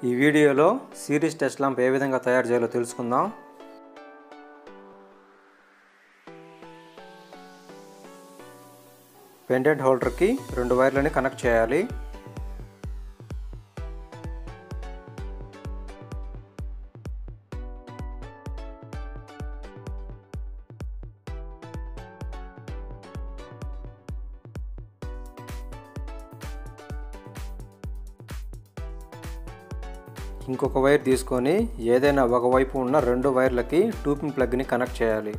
ఈ వీడియోలో series test lamp ఏ విధంగా తయారు చేయాలో తెలుసుకుందాం పెండెంట్ హోల్డర్కి రెండు వైర్లని కనెక్ట్ చేయాలి ఇంకొక వైర్ తీసుకొని ఏదైనా ఒక వైపు ఉన్న రెండు వైర్లకి టూ పిన్ ప్లగ్ని కనెక్ట్ చేయాలి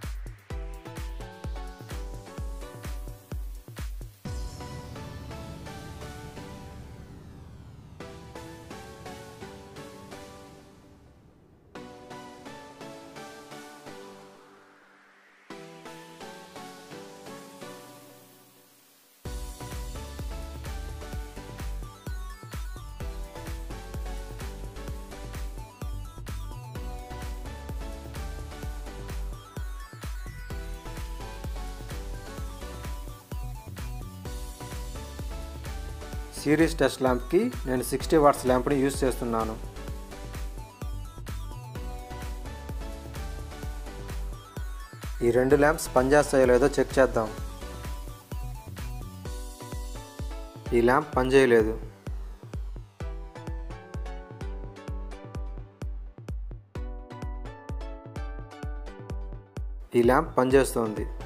సిరీస్ టెస్ట్ ల్యాంప్కి నేను సిక్స్టీ వాట్స్ ల్యాంప్ని యూజ్ చేస్తున్నాను ఈ రెండు ల్యాంప్స్ పనిచేస్తాయో లేదో చెక్ చేద్దాం ఈ ల్యాంప్ పనిచేయలేదు ఈ ల్యాంప్ పనిచేస్తోంది